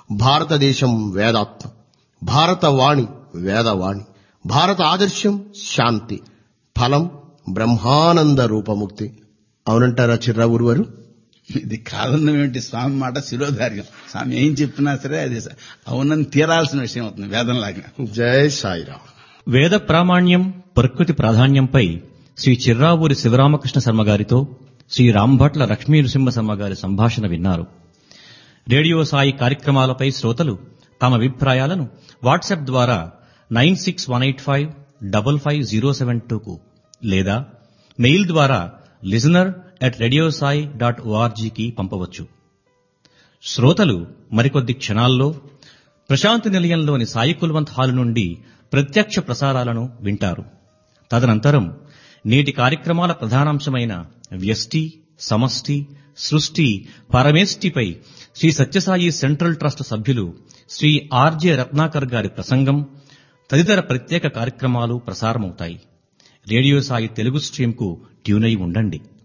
భారతదేశం వేదాత్మ భారతవాణి వేదవాణి భారత ఆదర్శం శాంతి ఫలం బ్రహ్మానంద రూపముక్తి అవునంటారా చిర్రావురు వారు ఇది కాదన్నమేంటి స్వామి మాట శిరోధార్యం స్వామి ఏం చెప్పినా సరే అది అవునని తీరాల్సిన విషయం అవుతుంది వేదంలాగా జై సాయిరామ్ వేద ప్రామాణ్యం ప్రకృతి ప్రాధాన్యంపై శ్రీ చిర్రావూరి శివరామకృష్ణ శర్మ గారితో శ్రీ రాంభట్ల లక్ష్మీ నృసింహ శర్మ గారి సంభాషణ విన్నారు రేడియో సాయి కార్యక్రమాలపై శ్రోతలు తమ అభిప్రాయాలను వాట్సాప్ ద్వారా nine six one eight five double five zero seven టూకు లేదా మెయిల్ ద్వారా లిజనర్ అట్ రేడియోసాయి డాట్ ఓఆర్జీకి పంపవచ్చు శ్రోతలు మరికొద్ది క్షణాల్లో ప్రశాంతి నిలయంలోని సాయి కుల్వంత్ హాల్ నుండి ప్రత్యక్ష ప్రసారాలను వింటారు తదనంతరం నేటి కార్యక్రమాల ప్రధానాంశమైన వ్యష్టి సమష్టి సృష్టి పరమేష్టిపై శ్రీ సత్యసాయి సెంట్రల్ ట్రస్ట్ సభ్యులు శ్రీ ఆర్జే రత్నాకర్ గారి ప్రసంగం తదితర ప్రత్యేక కార్యక్రమాలు ప్రసారమవుతాయి రేడియో సాయి తెలుగు స్ట్రీమ్కు ట్యూనై ఉండండి